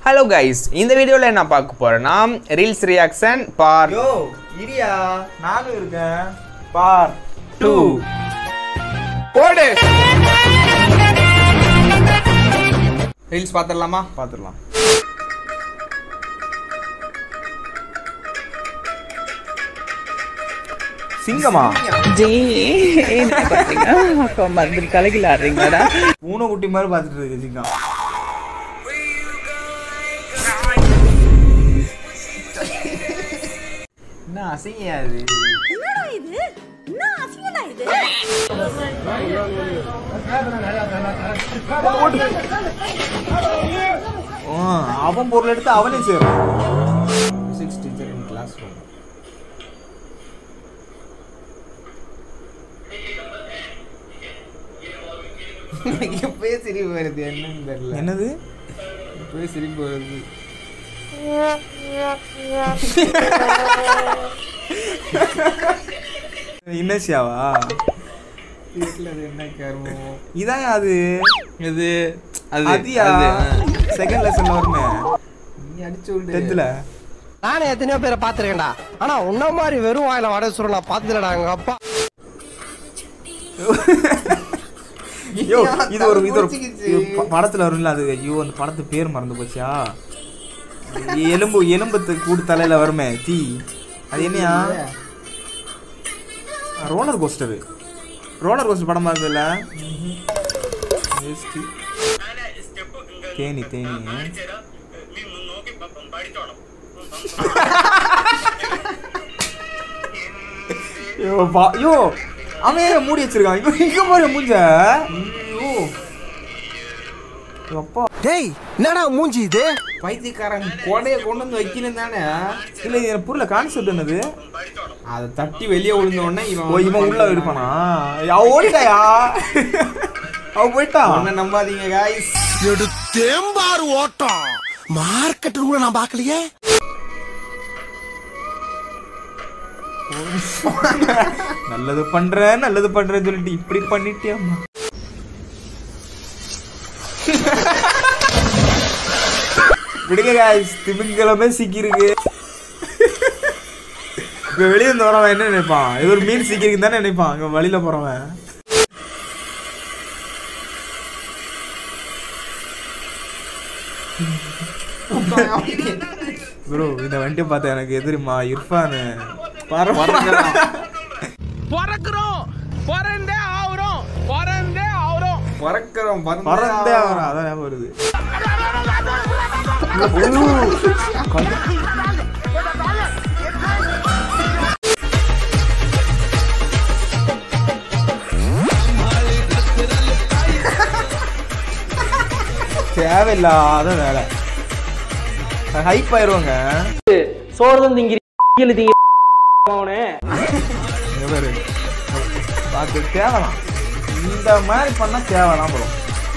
Hello guys இந்த வீடியோவில் என்ன பார்க்க போறேன்னா ரீல்ஸ் ரியாக்ஷன் பார்ட் யோ இரியா நானும் இருக்கேன் பார் டூ போடு ரீல்ஸ் பார்த்துடலாமா பார்த்துடலாம் சிங்கமா என்ன பண்றீங்க அக்கா மருந்து கலகில ஆடுறீங்களாடா பூனை குட்டி மாதிரி பார்த்துட்டு இருக்கு சிங்கம் என்ன அசிங்காது ஆ, அவன் பொருள் எடுத்து அவனே சேரும் six teacher in class room இப்பயே சிரிப்பு வருது என்னன்னு தெரியல என்னது இப்பயே சிரிப்பு வருது இன்னசியாவா வீட்டில் அது என்ன கருமம் இதான் அது இது அது அதியா அது, ஆ. செகண்ட் லெசன்ல வருமே நீ அடிச்சு விடு டென்த்ல நானே எத்தனையோ பேரை பார்த்துருக்கேன்டா ஆனா உன்ன மாதிரி வெறும் வாயில வடை சுருள் நான் பார்த்ததுலடா எங்க அப்பா ஐயோ இது ஒரு இது ஒரு பிடிச்சிக்கிச்சு. இது ப- படத்துல வரும்ல அது ஐயோ அந்த படத்து பேர் மறந்து போச்சா எலும்பு எலும்பு கூடு தலையில வருமே தீ அது என்னையா ரோலர் கோஸ்டர் ரோலர் கோஸ்டர் படம் பார்த்ததுல தேனி தேனி ஐயோ பா- ஐயோ அவன் ஏன் மூடி வச்சிருக்கான் இங்க இங்க பாரு மூஞ்ச ஐயோ ஐயோ, அப்பா டேய் என்னடா மூஞ்சி இது பைத்தியக்காரன் கொடையை கொண்டு வந்து வைக்கணும் தானே இல்ல இது எனக்கு புரியல கான்செப்ட் என்னது அதை தட்டி வெளியே விழுந்த உடனே இவன் ஓ இவன் உள்ள இருப்பானா அவ ஓடிட்டாயா அவ போயிட்டா ஒன்ன நம்பாதீங்க காய்ஸ் தேம்பாறு ஓட்டம் மார்க்கெட் கூட நான் பார்க்கலையே நல்லது பண்றேன் நல்லது பண்றேன்னு சொல்லிட்டு இப்படி பண்ணிட்டியாமா விடுங்க காய்ஸ் திமிங்கலமே சிக்கிருக்கு இப்ப வெளிய இருந்து வரவன் என்ன நினைப்பான் இது ஒரு மீன் சிக்கிருக்கு தானே நினைப்பான் அங்க வழியில போறவன் ப்ரோ இந்த வண்டியை பார்த்தா எனக்கு எதிரிமா இர்ஃபானு பரவாயில்ல பிறக்கிறோம் பிறந்தே ஆகுறோம் பிறந்தே ஆகுறோம் பறக்கிறோம் பறந்தே வரும் அதான் ஞாபகம் வருது தேவையில்லாத வேலை ஹைப் ஆயிருவாங்க சோறு திங்கிரி திங்க அவனே இங்க பாரு அது தேவலாம் இந்த மாதிரி பண்ணா தேவலாம் ப்ரோ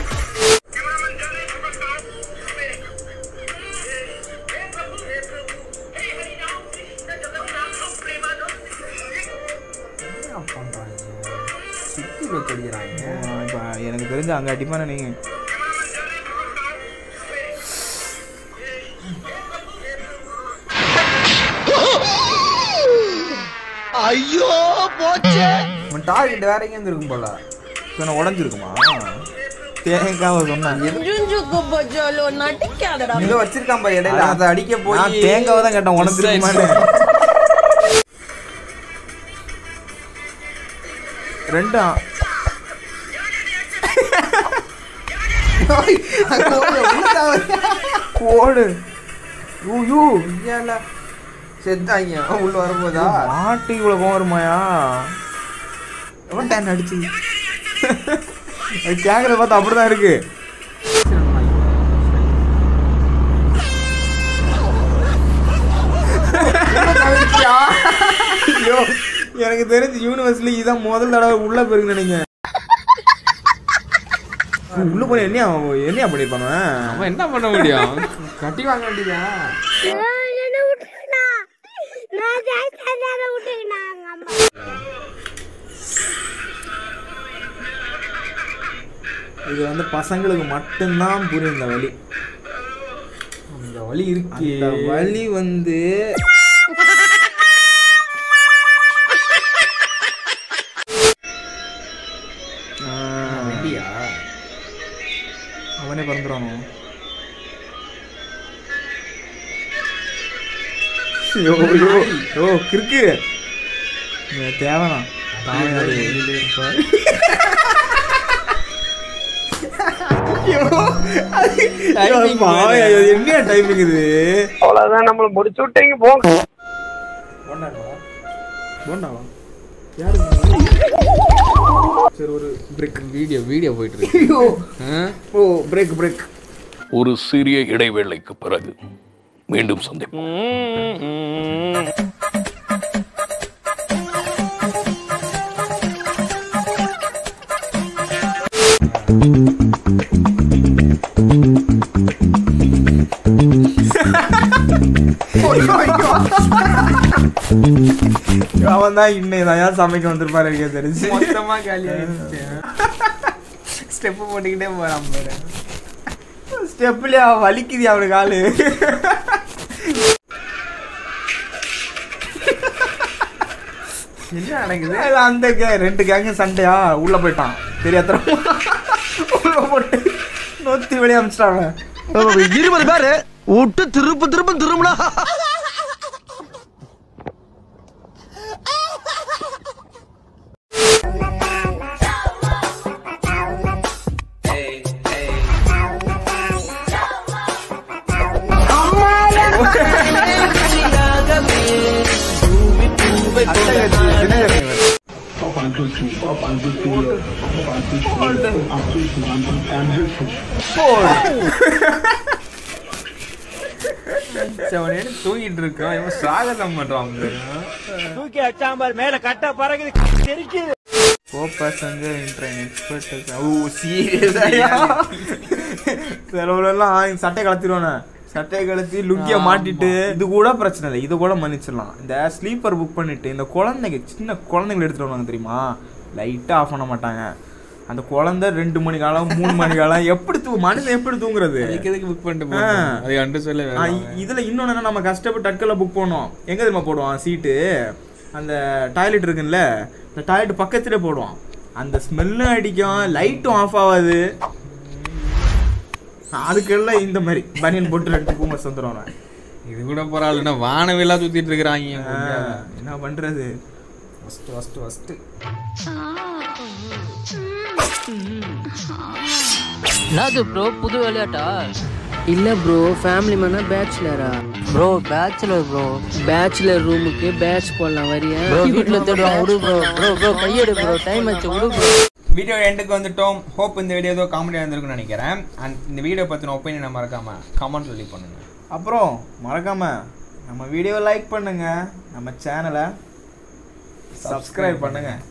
சுத்தி வச்சடிக்கிறாங்க இப்போ எனக்கு தெரிஞ்ச அங்க அடிப்பானே நீங்க ஐயோ போச்சே உன் டார்கெட் வேற எங்க இருந்து இருக்கும் போல சொன்ன உடஞ்சிருக்குமா தேங்காவை சொன்னேன் ஜுஞ்சுக்கு பஜாலோ நடிக்காதடா இங்க வச்சிருக்கான் பாரு இடையில அதை அடிக்க நான் போய் தேங்காவை தான் கேட்டேன் உடஞ்சிருக்குமான்னு ரெண்டா போடு ஐயோ ஐயால செத்தாங்க உள்ள வரும்போதா மாட்டு இவ்வளவு கோவம் வருமாயா எவன் டேன் அடிச்சு அது கேக்குறத பார்த்தா அப்படிதான் இருக்கு ஐயோ எனக்கு தெரிஞ்சு யூனிவர்ஸ்ல இதான் முதல் தடவை உள்ள போயிருக்கு நினைக்கிறேன் உள்ள போய் என்ன என்ன பண்ணிருப்பானு அவன் என்ன பண்ண முடியும் கட்டி வாங்க வேண்டியதான் என்ன விட்டுக்கணா நான் ஜெயிச்சதால விட்டுக்கணாங்க அம்மா இது வந்து பசங்களுக்கு மட்டும்தான் புரியும் இந்த வழி அந்த வழி இருக்கு அந்த வலி வந்து ஆ, அப்படியா அவனே பறந்துறானோ யோ யோ யோ கிறுக்கு இங்க தேவனா தானே அது. ஐயோ, அது- ஐயோ, பாவம், அது என்ன டைமிங் இது அவ்வளவுதான் நம்மள முடிச்சு விட்டீங்க போங்க போண்டாவா யாரு சரி ஒரு பிரேக் வீடியோ வீடியோ போயிட்டு இருக்கு ஐயோ ஆ? ஓ பிரேக் பிரேக் ஒரு சிறிய இடைவேளைக்கு பிறகு மீண்டும் சந்திப்போம் அவன் தான் இன்னைக்கு தான் ஏன் சமைக்க வந்திருப்பாரு எனக்கு தெரிஞ்சு மொத்தமா காலி ஆயிடுச்சு ஸ்டெப் போட்டுக்கிட்டே போறான் பாரு ஸ்டெப்லயா வலிக்குது அவனுக்கு ஆளு என்ன நடக்குது அது அந்த கே ரெண்டு கேங்க சண்டையா உள்ள போயிட்டான் தெரியாத உள்ள போட்டு நொத்தி வெளியே அமிச்சிட்டாங்க இருபது பேரு விட்டு திருப்பு திரும்ப திரும்பினா அவனே தூங்கிட்டு இருக்கான் இவன் சாகசம் பண்றான் பாரு. கோ பேசஞ்சர் ட்ரெயின் எக்ஸ்பர்ட் ஓ சீரியஸா சிலவரெல்லாம் சட்டை கலத்திடுவானே சட்டையை கலத்தி லுக்கிய மாட்டிட்டு இது கூட பிரச்சனை இல்லை இது கூட மன்னிச்சிடலாம் இந்த ஸ்லீப்பர் புக் பண்ணிட்டு இந்த குழந்தைங்க சின்ன குழந்தைங்களை எடுத்துட்டு வருவாங்க தெரியுமா லைட்டா ஆஃப் பண்ண மாட்டாங்க அந்த குழந்தை ரெண்டு மணி காலம் மூணு மணி காலம் எப்படி தூ மனுஷன் எப்படி தூங்குறது அதுக்கு எதுக்கு புக் பண்ணிட்டு ஆ. போறோம் அது அண்டு சொல்ல ஆ, இ- இதுல இன்னொன்னு என்ன நம்ம கஷ்டப்பட்டு டட்கல்ல புக் பண்ணோம் எங்க தெரியுமா போடுவான் சீட்டு அந்த டாய்லெட் இருக்குல்ல இந்த டாய்லெட் பக்கத்துல போடுவான் அந்த ஸ்மெல்லும் அடிக்கும் லைட்டும் ஆஃப் ஆகாது அதுக்கெல்லாம் இந்த மாதிரி பனியன் போட்டு ரெண்டு பூமர்ஸ் வந்துடும் இது கூட பரவாயில்லன்னா வானவில்லா சுத்திட்டு இருக்கிறாங்க என்ன பண்றது ஃபஸ்ட்டு ஃபஸ்ட்டு ஃபஸ்ட்டு என்னது ப்ரோ புது விளையாட்டா இல்ல ப்ரோ ஃபேமிலி மேனா பேச்சுலரா ப்ரோ பேச்சுலர் ப்ரோ பேச்சுலர் ரூமுக்கு பேட்ச் போடலாம் வரியா வீட்ல தேடுவான் விடு ப்ரோ ப்ரோ ப்ரோ கையெடு ப்ரோ டைம் ஆச்சு விடு ப்ரோ வீடியோ எண்டுக்கு வந்துட்டோம் ஹோப் இந்த வீடியோ ஏதோ காமெடியாக இருந்திருக்கும்னு நினைக்கிறேன் அண்ட் இந்த வீடியோ பற்றின ஒப்பீனியனை மறக்காம கமெண்ட் சொல்லி பண்ணுங்க அப்புறம் மறக்காம நம்ம வீடியோவை லைக் பண்ணுங்க நம்ம சேனலை சப்ஸ்கிரைப் பண்ணுங்க